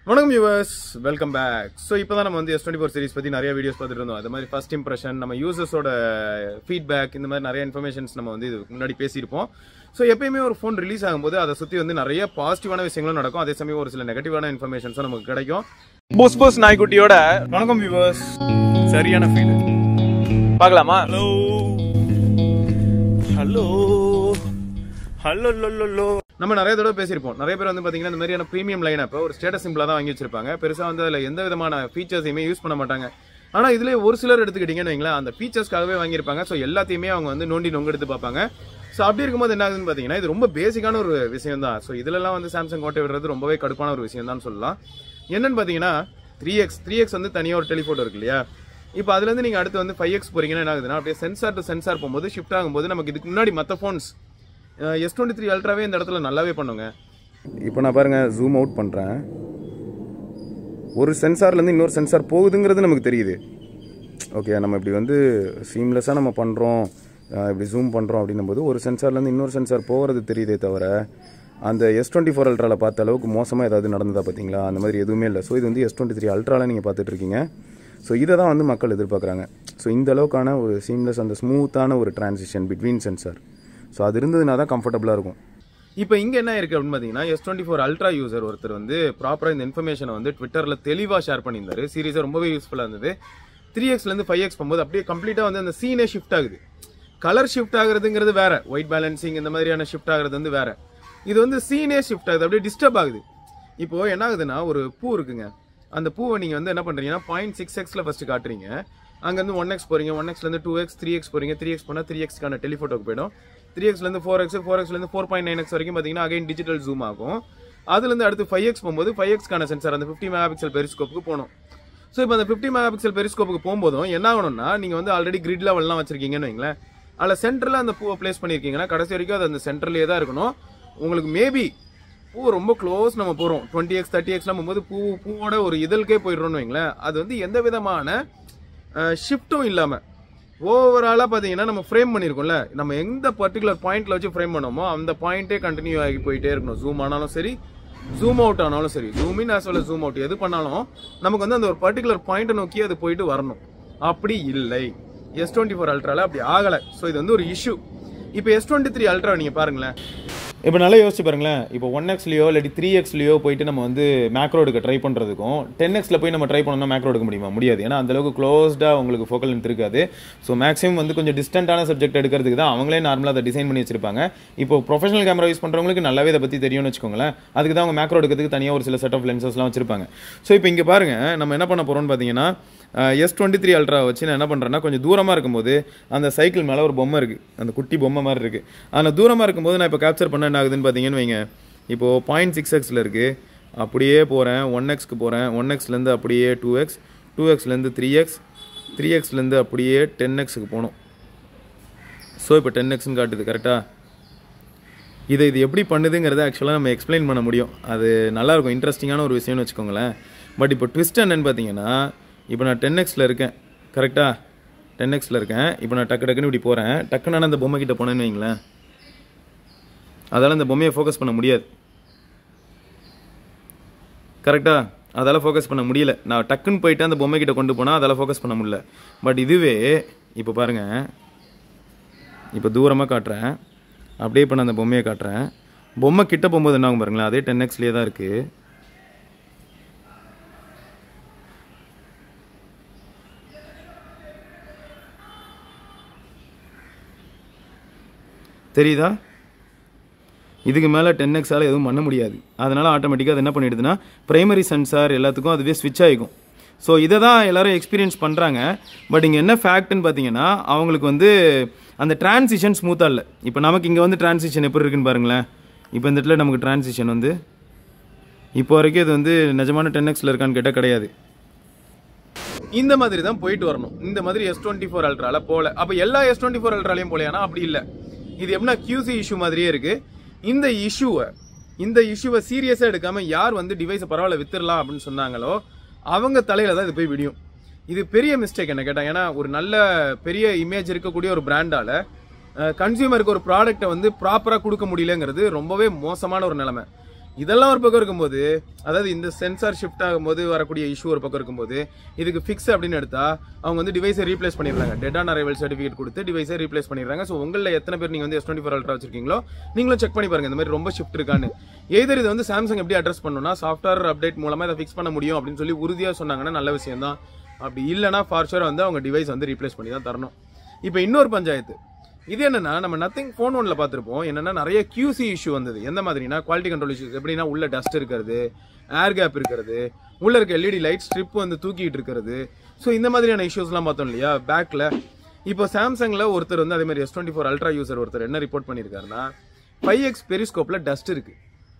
வணக்கம் viewers welcome back so இப்போ தான் நம்ம வந்து எஸ் டுவெண்ட்டி ஃபோர் சீரிஸ் பற்றி நிறைய வீடியோஸ் பார்த்துட்டு இருந்தோம் அது மாதிரி ஃபர்ஸ்ட் இம்ப்ரெஷன் நம்ம யூசர்ஸோட ஃபீட்பேக் இந்த மாதிரி நிறைய இன்ஃபர்மேஷன்ஸ் நம்ம வந்து இதுக்கு முன்னாடி பேசியிருப்போம் ஸோ எப்பயுமே ஒரு ஃபோன் ரிலீஸ் ஆகும்போது அதை சுற்றி வந்து நிறைய பாசிட்டிவான விஷயங்களும் நடக்கும் அதே சமயம் ஒரு சில நெகட்டிவான இன்ஃபர்மேஷன்ஸும் நமக்கு கிடைக்கும் போஸ் போஸ் நாய்க்குட்டியோட வணக்கம் வியூவர்ஸ் சரியான ஃபீல் பார்க்கலாமா ஹலோ ஹலோ ஹலோ லோ நம்ம நிறைய தடவை பேசியிருப்போம் நிறைய பேர் வந்து பாத்தீங்கன்னா இந்த மாதிரியான ப்ரீமியம் லைன் அப்போ ஒரு ஸ்டேட்டஸ் சிம்பிளா தான் வாங்கி வச்சிருப்பாங்க பெருசா வந்து அதுல எந்த விதமான ஃபீச்சர்ஸையுமே யூஸ் பண்ண மாட்டாங்க ஆனா இதுல ஒரு சிலர் எடுத்துக்கிட்டீங்கன்னு வைங்களேன் அந்த ஃபீச்சர்ஸ்க்காகவே வாங்கியிருப்பாங்க ஸோ எல்லாத்தையுமே அவங்க வந்து நோண்டி நொங்கு எடுத்து பார்ப்பாங்க ஸோ அப்படி இருக்கும்போது என்ன ஆகுதுன்னு பார்த்தீங்கன்னா இது ரொம்ப பேசிக்கான ஒரு விஷயம் தான் ஸோ இதுலலாம் வந்து சாம்சங் கோட்டை விடுறது ரொம்பவே கடுப்பான ஒரு விஷயம் தான் சொல்லலாம் என்னன்னு பார்த்தீங்கன்னா த்ரீ எக்ஸ் த்ரீ எக்ஸ் வந்து தனியாக ஒரு டெலிஃபோட்டோ இருக்கு இல்லையா இப்போ அதுலேருந்து நீங்கள் அடுத்து வந்து ஃபைவ் எக்ஸ் போறீங்கன்னா என்ன ஆகுதுன்னா அப்படியே சென்சார் டு சென்சார் போகும்போது ஷிஃப்ட் ஆகும்போது நமக்கு இதுக்கு முன்னாடி மற்ற ஃபோன்ஸ் எஸ் டுவெண்ட்டி த்ரீ அல்ட்ராவே இந்த இடத்துல நல்லாவே பண்ணுங்க இப்போ நான் பாருங்க ஜூம் அவுட் பண்ணுறேன் ஒரு சென்சார்லேருந்து இன்னொரு சென்சார் போகுதுங்கிறது நமக்கு தெரியுது ஓகே நம்ம இப்படி வந்து சீம்லெஸ்ஸாக நம்ம பண்ணுறோம் இப்படி ஜூம் பண்ணுறோம் அப்படின்னும் போது ஒரு சென்சார்லேருந்து இன்னொரு சென்சார் போகிறது தெரியுதே தவிர அந்த எஸ் டுவெண்ட்டி ஃபோர் அல்ட்ராவில் பார்த்த அளவுக்கு மோசமாக ஏதாவது நடந்ததா பார்த்தீங்களா அந்த மாதிரி எதுவுமே இல்லை ஸோ இது வந்து எஸ் டுவெண்ட்டி த்ரீ அல்ட்ராவில் நீங்கள் பார்த்துட்டு இருக்கீங்க ஸோ இதை தான் வந்து மக்கள் எதிர்பார்க்குறாங்க ஸோ இந்த அளவுக்கான ஒரு சீம்லெஸ் அந்த ஸ்மூத்தான ஒரு டிரான்சிஷன் பிட்வீன் சென்சார் ஸோ அது இருந்ததுனா தான் கம்ஃபர்டபுளாக இருக்கும் இப்போ இங்கே என்ன இருக்குது அப்படின்னு பார்த்தீங்கன்னா S twenty four ultra user ஒருத்தர் வந்து ப்ராப்பராக இந்த இன்ஃபர்மேஷனை வந்து ட்விட்டரில் தெளிவாக ஷேர் பண்ணியிருந்தாரு சீரியஸாக ரொம்பவே யூஸ்ஃபுல்லாக இருந்தது த்ரீ எக்ஸ்லேருந்து ஃபைவ் எக்ஸ் போகும்போது அப்படியே கம்ப்ளீட்டாக வந்து அந்த சீனே ஷிஃப்ட் ஆகுது கலர் ஷிஃப்ட் ஆகுறதுங்கிறது வேற ஒயிட் பேலன்சிங் இந்த மாதிரியான ஷிஃப்ட் ஆகுறது வந்து வேற இது வந்து சீனே ஷிஃப்ட் ஆகுது அப்படியே டிஸ்டர்ப் ஆகுது இப்போ என்ன ஆகுதுன்னா ஒரு பூ இருக்குங்க அந்த பூவை நீங்கள் வந்து என்ன பண்ணுறீங்கன்னா பாயிண்ட் சிக்ஸ் எக்ஸில் ஃபஸ்ட்டு காட்டுறீங்க அங்கேருந்து ஒன் எக்ஸ் போறீங்க ஒன் எக்ஸ்லேருந்து டூ எக்ஸ் த்ரீ எக்ஸ் போறீங்க த்ரீ எக்ஸ் போனால் த்ரீ எக்ஸ்க்கான டெலிஃபோட்டோக்கு போயிடும் த்ரீ எக்ஸ்லேருந்து ஃபோர் எக்ஸ் ஃபோர் எக்ஸ்லேருந்து ஃபோர் பாயிண்ட் நைன் எக்ஸ் வரைக்கும் பார்த்தீங்கன்னா அகைன் டிஜிட்டல் ஜூம் ஆகும் அதுலேருந்து அடுத்து ஃபைவ் எக்ஸ் போகும்போது ஃபைவ் எக்ஸ்க்கான சென்சார் அந்த ஃபிஃப்டி மெகா பிக்சல் பெரிஸ்கோப்புக்கு போகணும் ஸோ இப்போ அந்த ஃபிஃப்டி மெகா பிக்சல் பெரிஸ்கோப்புக்கு போகும்போதும் என்ன ஆகணும்னா நீங்கள் வந்து ஆல்ரெடி கிரிட் லெவல்லாம் வச்சிருக்கீங்கன்னு வைங்களேன் அதில் சென்டரில் அந்த பூவை ப்ளேஸ் பண்ணியிருக்கீங்கன்னா கடைசி வரைக்கும் அது அந்த சென்டர்லேயே தான் இருக்கணும் உங்களுக்கு மேபி பூ ரொம்ப க்ளோஸ் நம்ம போகிறோம் டுவெண்ட்டி எக்ஸ் தேர்ட்டி எக்ஸ்லாம் போகும்போது பூ பூவோட ஒரு இதழ்கே போயிடுறோம்னு வைங்களேன் அது வந்து எந்த விதமான ஷிஃப்ட்டும் இல்லாமல் ஓவராலாக பார்த்தீங்கன்னா நம்ம ஃப்ரேம் பண்ணியிருக்கோம்ல நம்ம எந்த பர்டிகுலர் பாயிண்ட்ல வச்சு ஃப்ரேம் பண்ணோமோ அந்த பாயிண்டே கண்டினியூ ஆகி போயிட்டே இருக்கணும் ஜூம் ஆனாலும் சரி ஜூம் அவுட் ஆனாலும் சரி zoom in as well zoom out எது பண்ணாலும் நமக்கு வந்து அந்த ஒரு பர்டிகுலர் பாயிண்ட்டை நோக்கி அது போயிட்டு வரணும் அப்படி இல்லை எஸ் டுவெண்ட்டி ஃபோர் அல்ட்ரால அப்படி ஆகலை ஸோ இது வந்து ஒரு இஷ்யூ இப்போ எஸ் டுவெண்ட்டி த்ரீ அல்ட்ரா நீங்கள் பாருங்களேன் இப்போ நல்லா யோசிச்சு பாருங்களேன் இப்போ ஒன் எக்ஸ்லையோ இல்லாட்டி த்ரீ எக்ஸ்லையோ போயிட்டு நம்ம வந்து மேக்ரோ எடுக்க ட்ரை பண்ணுறதுக்கும் டென் எக்ஸில் போய் நம்ம ட்ரை பண்ணோம்னா மேக்ரோ எடுக்க முடியுமா முடியாது ஏன்னா அந்தளவுக்கு க்ளோஸ்டாக உங்களுக்கு ஃபோக்கல் லென்த் இருக்காது ஸோ மேக்ஸிமம் வந்து கொஞ்சம் டிஸ்டன்டான சப்ஜெக்ட் எடுக்கிறதுக்கு தான் அவங்களே நார்மலாக அதை டிசைன் பண்ணி வச்சிருப்பாங்க இப்போ ப்ரொஃபஷனல் கேமரா யூஸ் பண்ணுறவங்களுக்கு நல்லாவே இதை பற்றி தெரியும்னு வச்சுக்கோங்களேன் அதுக்கு தான் அவங்க மேக்ரோ எடுக்கிறதுக்கு தனியாக ஒரு சில செட் ஆஃப் லென்சஸ்லாம் வச்சிருப்பாங்க ஸோ இப்போ இங்கே பாருங்க நம்ம என்ன பண்ண போகிறோம்னு பார்த்தீங்கன்னா எஸ் டுவெண்ட்டி த்ரீ அல்ட்ரா வச்சு நான் என்ன பண்ணுறேன்னா கொஞ்சம் தூரமாக இருக்கும்போது அந்த சைக்கிள் மேலே ஒரு பொம்மை இருக்குது அந்த குட்டி பொம்மை மாதிரி இருக்குது அந்த தூரமாக இருக்கும்போது நான் இப்போ கேப்சர் பண்ண என்ன ஆகுதுன்னு பார்த்தீங்கன்னு வைங்க இப்போது பாயிண்ட் சிக்ஸ் எக்ஸில் இருக்குது அப்படியே போகிறேன் ஒன் எக்ஸ்க்கு போகிறேன் ஒன் எக்ஸ்லேருந்து அப்படியே டூ எக்ஸ் டூ எக்ஸ்லேருந்து த்ரீ எக்ஸ் த்ரீ எக்ஸ்லேருந்து அப்படியே டென் எக்ஸுக்கு போகணும் ஸோ இப்போ டென் எக்ஸ்னு காட்டுது கரெக்டாக இதை இது எப்படி பண்ணுதுங்கிறத ஆக்சுவலாக நம்ம எக்ஸ்பிளைன் பண்ண முடியும் அது நல்லாயிருக்கும் இன்ட்ரெஸ்டிங்கான ஒரு விஷயம்னு வச்சுக்கோங்களேன் பட் இப்போ ட்விஸ்ட் என்னன்னு பார்த்தீங்கன்னா இப்போ நான் டென் எக்ஸில் இருக்கேன் கரெக்டாக டென் எக்ஸில் இருக்கேன் இப்போ நான் டக்கு டக்குன்னு இப்படி போகிறேன் டக்குன்னு நான் அந்த பொம்மை கிட்ட போனேன்னு வைங்களேன் அதால் அந்த பொம்மையை ஃபோக்கஸ் பண்ண முடியாது கரெக்டாக அதால் ஃபோக்கஸ் பண்ண முடியல நான் டக்குன்னு போயிட்டு அந்த பொம்மை கிட்ட கொண்டு போனால் அதால் ஃபோக்கஸ் பண்ண முடியல பட் இதுவே இப்போ பாருங்கள் இப்போ தூரமாக காட்டுறேன் அப்படியே இப்போ நான் அந்த பொம்மையை காட்டுறேன் பொம்மை கிட்ட போகும்போது என்ன ஆகும் பாருங்களேன் அதே டென் எக்ஸ்லேயே தான் இருக்குது தெரியுதா இதுக்கு மேலே டென் எக்ஸால் எதுவும் பண்ண முடியாது அதனால் ஆட்டோமேட்டிக்காக அது என்ன பண்ணிடுதுன்னா பிரைமரி சென்சார் எல்லாத்துக்கும் அதுவே ஸ்விட்ச் ஆகிக்கும் ஸோ இதை தான் எல்லோரும் எக்ஸ்பீரியன்ஸ் பண்ணுறாங்க பட் இங்கே என்ன ஃபேக்ட்னு பார்த்தீங்கன்னா அவங்களுக்கு வந்து அந்த டிரான்சிஷன் ஸ்மூத்தாக இல்லை இப்போ நமக்கு இங்கே வந்து டிரான்சிஷன் எப்படி இருக்குன்னு பாருங்களேன் இப்போ இந்த இடத்துல நமக்கு டிரான்சிஷன் வந்து இப்போ வரைக்கும் இது வந்து நிஜமான டென் எக்ஸில் இருக்கான்னு கேட்டால் கிடையாது இந்த மாதிரி தான் போயிட்டு வரணும் இந்த மாதிரி எஸ் டுவெண்ட்டி ஃபோர் அல்ட்ரால போல அப்போ எல்லா எஸ் டுவெண்ட்டி ஃபோர் அல்ட்ராலையும் போலையானா அப்படி இல்லை இது எப்படின்னா கியூசி இஷ்யூ மாதிரியே இருக்கு இந்த இஷ்யூவை இந்த இஷ்யூவை சீரியஸாக எடுக்காம யார் வந்து டிவைஸை பரவாயில்ல வித்துடலாம் அப்படின்னு சொன்னாங்களோ அவங்க தலையில தான் இது போய் விடியும் இது பெரிய மிஸ்டேக் என்ன கேட்டாங்க ஏன்னா ஒரு நல்ல பெரிய இமேஜ் இருக்கக்கூடிய ஒரு பிராண்டால கன்சியூமருக்கு ஒரு ப்ராடக்ட்டை வந்து ப்ராப்பராக கொடுக்க முடியலங்கிறது ரொம்பவே மோசமான ஒரு நிலைமை இதெல்லாம் ஒரு பக்கம் இருக்கும்போது அதாவது இந்த சென்சார் ஷிஃப்ட் ஆகும்போது வரக்கூடிய இஷ்யூ ஒரு பக்கம் இருக்கும்போது இதுக்கு ஃபிக்ஸ் அப்படின்னு எடுத்தா அவங்க வந்து டிவைஸை ரீப்ளேஸ் பண்ணிடுறாங்க டெட் ஆன் அரைவல் சர்டிஃபிகேட் கொடுத்து டிவைஸை ரீப்ளேஸ் பண்ணிடுறாங்க ஸோ உங்களில் எத்தனை பேர் நீங்கள் வந்து எஸ் டுவெண்ட்டி ஃபோர் அல்ட்ரா வச்சிருக்கீங்களோ நீங்களும் செக் பண்ணி பாருங்க இந்த மாதிரி ரொம்ப ஷிஃப்ட் இருக்கான்னு எய்தர் இது வந்து சாம்சங் எப்படி அட்ரஸ் பண்ணணும்னா சாஃப்ட்வேர் அப்டேட் மூலமா இதை ஃபிக்ஸ் பண்ண முடியும் அப்படின்னு சொல்லி உறுதியாக சொன்னாங்கன்னா நல்ல விஷயம் தான் அப்படி இல்லைனா ஃபார் ஷூர் வந்து அவங்க டிவைஸ் வந்து ரீப்ளேஸ் பண்ணி தான் தரணும் இப்போ இன்னொரு பஞ்சாயத்து இது என்னன்னா நம்ம நத்திங் ஃபோன் ஒன்ல பார்த்துருப்போம் என்னன்னா நிறைய QC இஷ்யூ வந்தது எந்த மாதிரினா குவாலிட்டி கண்ட்ரோல் இஷ்யூஸ் எப்படின்னா உள்ள டஸ்ட் இருக்கிறது ஏர் கேப் இருக்கிறது உள்ள இருக்க எல்இடி லைட் ஸ்ட்ரிப் வந்து தூக்கிட்டு இருக்கிறது ஸோ இந்த மாதிரியான இஷ்யூஸ்லாம் பார்த்தோம் இல்லையா பேக்ல இப்போ சாம்சங்ல ஒருத்தர் வந்து அதே மாதிரி S twenty four ultra user ஒருத்தர் என்ன ரிப்போர்ட் பண்ணியிருக்காருன்னா ஃபைவ் எக்ஸ் பெரிஸ்கோப்ல டஸ்ட் இருக்கு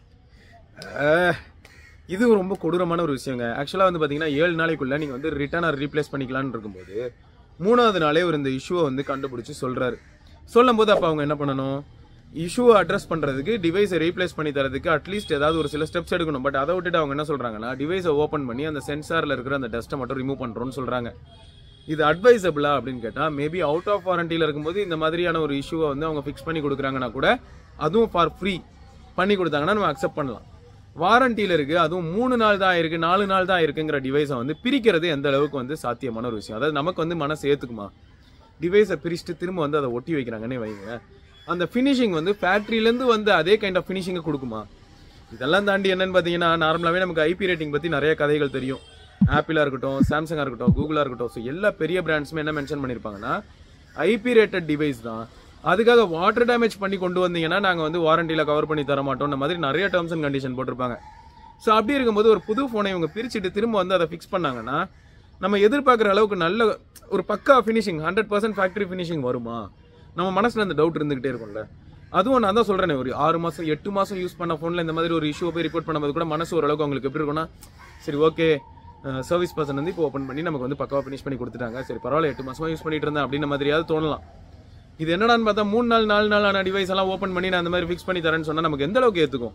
அஹ், இது ரொம்ப கொடூரமான ஒரு விஷயங்க ஆக்சுவலாக வந்து பார்த்தீங்கன்னா ஏழு நாளைக்குள்ள நீங்கள் வந்து ரிட்டர்ன் ஆர் ரீப்ளேஸ் பண்ணிக்கலாம்னு இருக்கும்போது மூணாவது நாளே ஒரு இந்த இஷ்யூவை வந்து கண்டுபிடிச்சி சொல்றாரு சொல்லும்போது அப்போ அவங்க என்ன பண்ணணும் இஷ்யூவை அட்ரஸ் பண்ணுறதுக்கு டிவைஸை ரீப்ளேஸ் பண்ணி தரதுக்கு அட்லீஸ்ட் ஏதாவது ஒரு சில ஸ்டெப்ஸ் எடுக்கணும் பட் அதை விட்டுட்டு அவங்க என்ன சொல்கிறாங்கன்னா டிவைஸை ஓப்பன் பண்ணி அந்த சென்சாரில் இருக்கிற அந்த டஸ்ட்டை மட்டும் ரிமூவ் பண்ணுறோம்னு சொல்கிறாங்க இது அட்வைசபிளா அப்படின்னு கேட்டால் மேபி அவுட் ஆஃப் வாரண்டியில் இருக்கும்போது இந்த மாதிரியான ஒரு இஷ்யூவை வந்து அவங்க ஃபிக்ஸ் பண்ணி கொடுக்குறாங்கன்னா கூட அதுவும் ஃபார் ஃப்ரீ பண்ணி கொடுத்தாங்கன்னா நம்ம அக்செப்ட் பண்ணலாம் வாரண்டியில் இருக்கு அதுவும் மூணு நாள் தான் இருக்கு நாலு நாள் தான் இருக்குங்கிற டிவைஸை வந்து பிரிக்கிறது எந்த அளவுக்கு வந்து சாத்தியமான ஒரு விஷயம் அதாவது நமக்கு வந்து மனசு ஏத்துக்குமா டிவைஸை பிரிச்சுட்டு திரும்ப வந்து அதை ஒட்டி வைக்கிறாங்கன்னே வைங்க அந்த ஃபினிஷிங் வந்து ஃபேக்ட்ரியிலேருந்து வந்து அதே கைண்ட் ஆஃப் ஃபினிஷிங்கை கொடுக்குமா இதெல்லாம் தாண்டி என்னன்னு பார்த்தீங்கன்னா நார்மலாகவே நமக்கு ஐபி ரேட்டிங் பற்றி நிறைய கதைகள் தெரியும் ஆப்பிளாக இருக்கட்டும் சாம்சங்காக இருக்கட்டும் கூகுளாக இருக்கட்டும் ஸோ எல்லா பெரிய பிராண்ட்ஸுமே என்ன மென்ஷன் பண்ணியிருப்பாங்கன்னா ஐபி ரேட்டட் டிவைஸ் தான் அதுக்காக வாட்டர் டேமேஜ் பண்ணி கொண்டு வந்தீங்கன்னா நாங்கள் வந்து வாரண்டியில் கவர் பண்ணி தர மாட்டோம் இந்த மாதிரி நிறைய டேர்ம்ஸ் அண்ட் கண்டிஷன் போட்டிருப்பாங்க ஸோ அப்படி இருக்கும்போது ஒரு புது ஃபோனை இவங்க பிரிச்சுட்டு திரும்ப வந்து அதை ஃபிக்ஸ் பண்ணாங்கன்னா நம்ம எதிர்பார்க்குற அளவுக்கு நல்ல ஒரு பக்கா finishing hundred percent factory finishing வருமா நம்ம மனசில் அந்த டவுட் இருந்துகிட்டே இருக்கும்ல அதுவும் நான் தான் சொல்றேனே ஒரு ஆறு மாசம் எட்டு மாசம் யூஸ் பண்ண ஃபோனில் இந்த மாதிரி ஒரு இஷ்யூ போய் ரிப்போர்ட் பண்ணும்போது கூட மனசு ஓரளவுக்கு அவங்களுக்கு எப்படி இருக்கும்னா சரி ஓகே சர்வீஸ் பர்சன் வந்து இப்போ ஓப்பன் பண்ணி நமக்கு வந்து பக்காவா ஃபினிஷ் பண்ணி கொடுத்துட்டாங்க சரி பரவாயில்ல எட்டு மாசமா யூஸ் பண்ணிட்டு இருந்தேன் அப்படின்ற மாதிரியாவது தோணலாம் இது என்னடான்னு பார்த்தா மூணு நாள் நாலு நாள் ஆன டிவைஸ் எல்லாம் ஓப்பன் பண்ணி நான் அந்த மாதிரி ஃபிக்ஸ் பண்ணி தரேன்னு சொன்னா நமக்கு எந்த அளவுக்கு ஏத்துக்கும்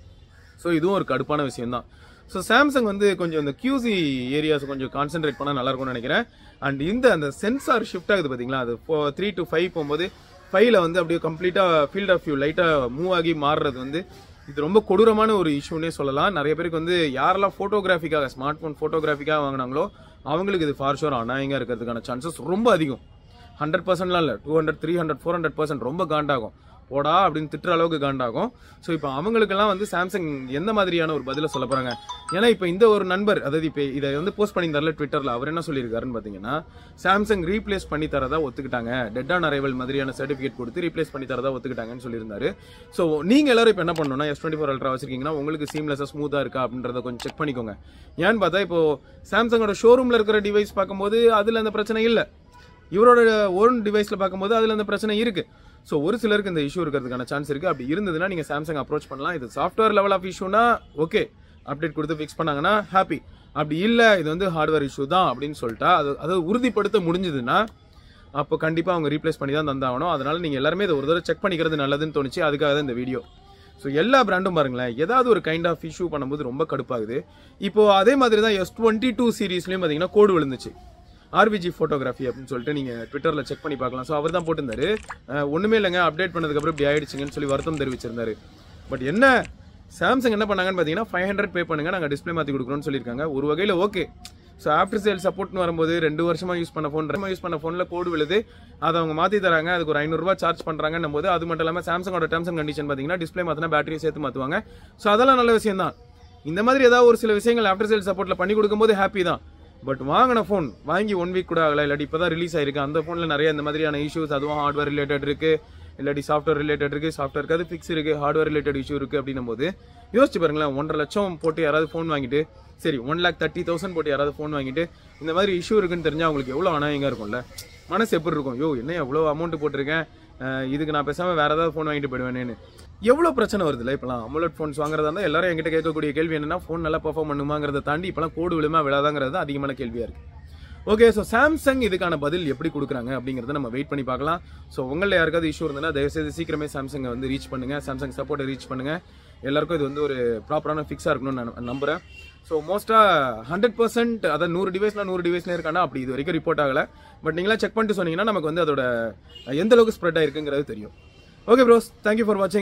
ஸோ இதுவும் ஒரு கடுப்பான விஷயம் தான் ஸோ சாம்சங் வந்து கொஞ்சம் இந்த QC ஏரியாஸ் கொஞ்சம் கான்சென்ட்ரேட் பண்ணால் நல்லா இருக்கும்னு நினைக்கிறேன் அண்ட் இந்த அந்த சென்சார் ஷிஃப்ட் ஆகுது பார்த்தீங்களா அது த்ரீ டு ஃபைவ் போகும்போது ஃபைவ்ல வந்து அப்படியே கம்ப்ளீட்டாக ஃபீல்ட் ஆஃப் வியூ லைட்டாக மூவ் ஆகி மாறுறது வந்து இது ரொம்ப கொடூரமான ஒரு இஷ்யூனே சொல்லலாம் நிறைய பேருக்கு வந்து யாரெல்லாம் ஃபோட்டோகிராஃபிக்காக ஸ்மார்ட் ஃபோன் ஃபோட்டோகிராஃபிக்காக வாங்கினாங்களோ அவங்களுக்கு இது ஃபார் ஷோர் அநாயங்க இருக்கிறதுக்கான சான்சஸ் ரொம்ப அதிகம் ஹண்ட்ரட் பர்சன்ட்லாம் இல்லை two hundred three hundred four hundred percent ரொம்ப காண்டாகும் போடா அப்படின்னு திட்டுற அளவுக்கு காண்டாகும் ஸோ இப்போ அவங்களுக்கெல்லாம் வந்து சாம்சங் எந்த மாதிரியான ஒரு பதிலை சொல்ல போறாங்க ஏன்னா இப்போ இந்த ஒரு நண்பர் அதாவது இப்போ இதை வந்து போஸ்ட் பண்ணியிருந்தார்ல ட்விட்டரில் அவர் என்ன சொல்லியிருக்காருன்னு பார்த்தீங்கன்னா சாம்சங் ரீப்ளேஸ் பண்ணி தரதா ஒத்துக்கிட்டாங்க டெட் ஆன் அரைவல் மாதிரியான சர்டிஃபிகேட் கொடுத்து ரீப்ளேஸ் பண்ணி தரதா ஒத்துக்கிட்டாங்கன்னு சொல்லியிருந்தாரு ஸோ நீங்கள் எல்லாரும் இப்போ என்ன பண்ணணும்னா எஸ் டுவெண்ட்டி ஃபோர் அல்ட்ரா வச்சிருக்கீங்கன்னா உங்களுக்கு சீம்லெஸ்ஸாக ஸ்மூத்தாக இருக்கா அப்படின்றத கொஞ்சம் செக் பண்ணிக்கோங்க ஏன்னு பார்த்தா இப்போ சாம்சங்கோட ஷோரூமில் இருக்கிற டிவைஸ் பார்க்கும்போது அதில் அந்த பிரச்சனை இல்லை இவரோட ஓன் டிவைஸில் பார்க்கும்போது அதில் அந்த பிரச்சனை இருக்கு ஸோ ஒரு சிலருக்கு இந்த இஷ்யூ இருக்கிறதுக்கான சான்ஸ் இருக்கு அப்படி இருந்ததுன்னா நீங்க சாம்சங் அப்ரோச் பண்ணலாம் இது சாஃப்ட்வேர் லெவல் ஆஃப் இஷ்யூனா ஓகே அப்டேட் கொடுத்து ஃபிக்ஸ் பண்ணாங்கன்னா ஹாப்பி அப்படி இல்லை இது வந்து ஹார்ட்வேர் இஷ்யூ தான் அப்படின்னு சொல்லிட்டா அது அதை உறுதிப்படுத்த முடிஞ்சதுன்னா அப்போ கண்டிப்பாக அவங்க ரீப்ளேஸ் பண்ணி தான் தந்தாகணும் அதனால நீங்கள் எல்லாருமே இதை ஒரு தடவை செக் பண்ணிக்கிறது நல்லதுன்னு தோணுச்சு அதுக்காக தான் இந்த வீடியோ ஸோ எல்லா பிராண்டும் பாருங்களேன் ஏதாவது ஒரு கைண்ட் ஆஃப் இஷ்யூ பண்ணும்போது ரொம்ப கடுப்பாகுது இப்போ அதே மாதிரி தான் எஸ் டுவெண்ட்டி டூ சீரீஸ்லையும் பார்த்தீங்கன்னா கோடு விழுந்துச்சு ஆர்பிஜி ஃபோட்டோகிராஃபி அப்படின்னு சொல்லிட்டு நீங்கள் ட்விட்டரில் செக் பண்ணி பார்க்கலாம் ஸோ அவர் தான் போட்டிருந்தாரு அஹ் ஒண்ணுமே இல்லைங்க அப்டேட் பண்ணதுக்கப்புறம் இப்படி ஆயிடுச்சுங்கன்னு சொல்லி வருத்தம் தெரிவிச்சிருந்தாரு பட் என்ன சாம்சங் என்ன பண்ணாங்கன்னு பார்த்தீங்கன்னா ஃபைவ் ஹண்ட்ரட் பே பண்ணுங்க நாங்கள் டிஸ்ப்ளே மாற்றி கொடுக்குறோம்னு சொல்லியிருக்காங்க ஒரு வகையில் ஓகே ஸோ ஆஃப்டர் சேல் சப்போர்ட்னு வரும்போது ரெண்டு வருஷமா யூஸ் பண்ண ஃபோன் ரெண்டு யூஸ் பண்ண ஃபோனில் கோடு விழுது அதை அவங்க மாற்றி தராங்க அதுக்கு ஒரு ஐநூறுரூவா சார்ஜ் பண்ணுறாங்கன்னும் போது அது மட்டும் இல்லாமல் சாம்சங்கோட டேர்ம்ஸ் அண்ட் கண்டிஷன் பார்த்தீங்கன்னா டிஸ்ப்ளே மாற்றினா பேட்டரியை சேர்த்து மாற்றுவாங்க ஸோ அதெல்லாம் நல்ல விஷயம் தான் இந்த மாதிரி ஏதாவது ஒரு சில விஷயங்கள் ஆஃப்டர் சேல் சப்போர்ட்டில் பண்ணி கொடுக்கும்போது ஹாப்பி தான் பட் வாங்கின ஃபோன் வாங்கி ஒன் வீக் கூட ஆகல இல்லாட்டி இப்போ தான் ரிலீஸ் ஆயிருக்கு அந்த ஃபோனில் நிறைய இந்த மாதிரியான இஷ்யூஸ் அதுவும் ஹார்ட்வேர் ரிலேட்டட் இருக்கு இல்லாட்டி சாஃப்ட்வேர் ரிலேட்டட் இருக்கு சாஃப்ட்வேருக்கு அது ஃபிக்ஸ் இருக்கு ஹார்ட்வேர் ரிலேட்டட் இஷ்யூ இருக்கு அப்படின்னும் போது யோசிச்சு பாருங்களேன் ஒன்றரை லட்சம் போட்டு யாராவது ஃபோன் வாங்கிட்டு சரி ஒன் லேக் தேர்ட்டி தௌசண்ட் போட்டு யாராவது ஃபோன் வாங்கிட்டு இந்த மாதிரி இஷ்யூ இருக்குன்னு தெரிஞ்சா அவங்களுக்கு எவ்வளோ அனாயங்க இருக்கும்ல மனசு எப்படி இருக்கும் யோ என்ன எவ்வளோ அமௌண்ட் போட்டிருக்கேன் அஹ் இதுக்கு நான் பேசாம வேற ஏதாவது ஃபோன் வாங்கிட்டு போயிடுவேனேன்னு எவ்வளோ பிரச்சனை வருதுல்ல இப்போலாம் அமுலட் ஃபோன்ஸ் வாங்குறதா இருந்தால் எல்லாரும் என்கிட்ட கேட்கக்கூடிய கேள்வி என்னன்னா ஃபோன் நல்லா பெர்ஃபார்ம் பண்ணுமாங்கிறத தாண்டி இப்போலாம் கோடு விழுமா விழாதாங்கிறது தான் அதிகமான கேள்வியா இருக்கு ஓகே ஸோ சாம்சங் இதுக்கான பதில் எப்படி கொடுக்குறாங்க அப்படிங்கிறத நம்ம வெயிட் பண்ணி பார்க்கலாம் ஸோ உங்களில் யாருக்காவது இஷ்யூ இருந்ததுன்னா தயவுசெய்து சீக்கிரமே சாம்சங்கை வந்து ரீச் பண்ணுங்க சாம்சங் சப்போர்ட்டை ரீச் பண்ணுங்க எல்லாருக்கும் இது வந்து ஒரு ப்ராப்பரான ஃபிக்ஸாக இருக்கணும்னு நான் நம்புறேன் ஸோ மோஸ்ட்டாக ஹண்ட்ரட் பர்சன்ட் அதாவது நூறு டிவைஸ்ல நூறு டிவைஸ்ல இருக்கானா அப்படி இது வரைக்கும் ரிப்போர்ட் ஆகல பட் நீங்களா செக் பண்ணிட்டு சொன்னீங்கன்னா நமக்கு வந்து அதோட எந்த அளவுக்கு ஸ்ப்ரெட் ஆயிருக்குங்கிறது தெரியும் ஓகே ப்ரோஸ் தேங்க்யூ ஃபார் வாட்சிங்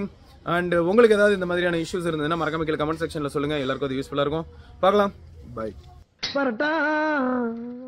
அண்ட் உங்களுக்கு ஏதாவது இந்த மாதிரியான இஷ்யூஸ் இருந்ததுன்னா மறக்காம கீழே கமெண்ட் செக்ஷன்ல சொல்லுங்க எல்லாருக்கும் அது யூஸ்ஃபுல்லா இருக்கும் பார்க்கலாம் பை வரட்டா